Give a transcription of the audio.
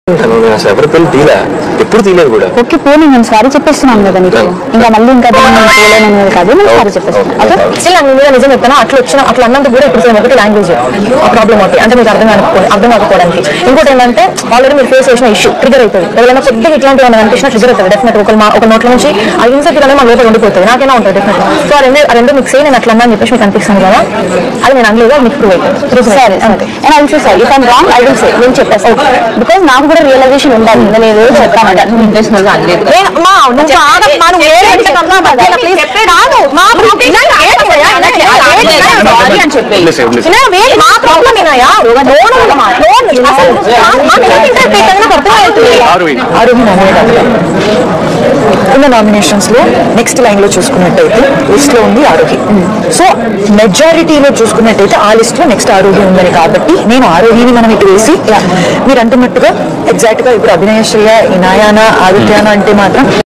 తను నేను అసలు ఎవరి పెళ్లి తీలే ఎప్పుడు తీలేదు కూడా ఓకే పోనీ నేను సారీ చెప్పేస్తున్నాను కదా నీకు ఇంకా మళ్ళీ ఇంకా దీన్ని నేను చేయలేను కాదు నేను సారీ చెప్పేస్తాను ఓకే స్టిల్ నాకు మీద నిజం చెప్తాను అట్లా వచ్చిన అట్లా అన్నందుకు కూడా ఇప్పుడు ఒకటి లాంగ్వేజ్ ఆ ప్రాబ్లం అవుతుంది అంటే మీకు అర్థం కాకపో అర్థం కాకపోవడానికి ఇంకోటి ఏంటంటే ఆల్రెడీ మీరు ఫేస్ చేసిన ఇష్యూ ట్రిగర్ అవుతుంది ఎవరైనా కొద్దిగా ఇట్లాంటి ఏమైనా అనిపించినా ట్రిగర్ అవుతుంది డెఫినెట్ ఒక మా- ఒక నోట్ల నుంచి ఆ ఇన్సెక్ట్ అనేది మా లోపల ఉండిపోతుంది నాకైనా ఉంటుంది డెఫినెట్ సో ఆ రెండు ఆ రెండు మీకు సేమ్ నేను అట్లా అన్నా అని చెప్పేసి మీకు అనిపిస్తుంది కదా అది నేను అనలేదు అది మీకు ప్రూవ్ అవుతుంది సరే and I will say if I'm wrong I will say నేను చెప్పేస్తాను బికాజ్ నాకు కూడా రియలైజేషన్ ఉండాలి ఇంకా నేను ఏదో చెప్తానంటే నువ్వు ఇంటెన్షనల్ గా అనలేదు నేను మా నువ్వు ఆగమ్మా, నువ్వు ఏ రేంజ్ కన్నా మధ్యలో please. కాదు, మా problem ఇలాంటి ఏంటిదయ్యా? ఇలాంటి ఏంటి? సారీ అని చెప్పి వదిలేసేయ్, వదిలేసేయ్. ఇలా వే- మా ప్రాబ్లం ఏనాయా లోన్ లోన్ అసలు మా- మా మీద ఇంట్రెస్ట్ పెట్టాలని నాకు అర్థమవుతుంది ఆరు ఆరోగ్య నామినేట్ ఉన్న నామినేషన్స్ లో నెక్స్ట్ లైన్ లో చూసుకున్నట్టయితే లిస్ట్ లో ఉంది ఆరోగ్య సో మెజారిటీలో చూసుకున్నట్టయితే ఆ లిస్ట్ లో నెక్స్ట్ ఆరోగ్యం ఉందని కాబట్టి నేను ఆరోగ్యాన్ని మనం ఇటు వేసి మీరు అంటున్నట్టుగా ఎగ్జాక్ట్ గా ఇప్పుడు అభినయశ్రయ ఇనాయానా ఆదిత్యాన అంటే మాత్రం